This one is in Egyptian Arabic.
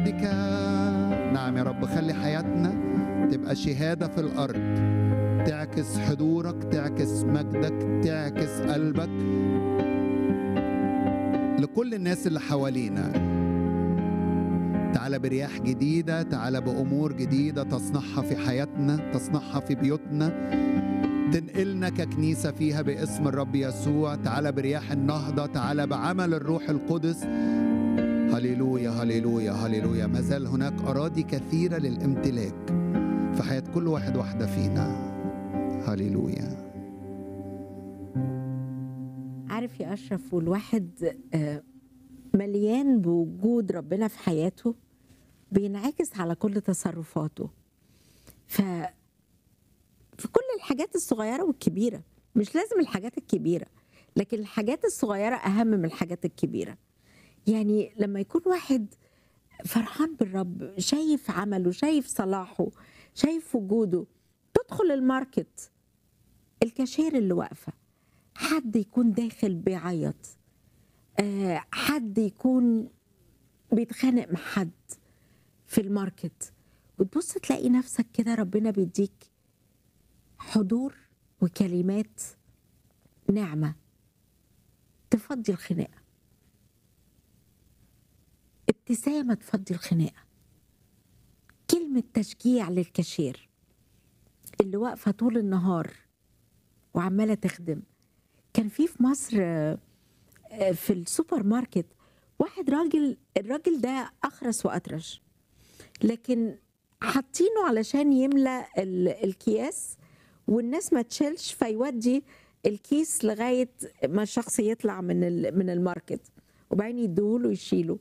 مجدك نعم يا رب خلي حياتنا تبقى شهادة في الأرض تعكس حضورك تعكس مجدك تعكس قلبك لكل الناس اللي حوالينا تعالى برياح جديدة تعالى بأمور جديدة تصنعها في حياتنا تصنعها في بيوتنا تنقلنا ككنيسة فيها باسم الرب يسوع تعالى برياح النهضة تعالى بعمل الروح القدس هللويا هللويا هللويا ما زال هناك أراضي كثيرة للامتلاك في حياة كل واحد واحدة فينا هللويا عارف يا أشرف والواحد آه، مليان بوجود ربنا في حياته بينعكس على كل تصرفاته ف في كل الحاجات الصغيرة والكبيرة مش لازم الحاجات الكبيرة لكن الحاجات الصغيرة أهم من الحاجات الكبيرة يعني لما يكون واحد فرحان بالرب شايف عمله شايف صلاحه شايف وجوده تدخل الماركت الكاشير اللي واقفة حد يكون داخل بيعيط آه، حد يكون بيتخانق مع حد في الماركت وتبص تلاقي نفسك كده ربنا بيديك حضور وكلمات نعمة تفضي الخناقة ابتسامة تفضي الخناقة كلمة تشجيع للكاشير اللي واقفة طول النهار وعمالة تخدم كان في في مصر آه، آه، في السوبر ماركت واحد راجل الراجل ده أخرس وأطرش لكن حاطينه علشان يملى ال- الأكياس والناس ما تشيلش فيودي الكيس لغايه ما الشخص يطلع من ال- من الماركت وبعدين يديهوله يشيله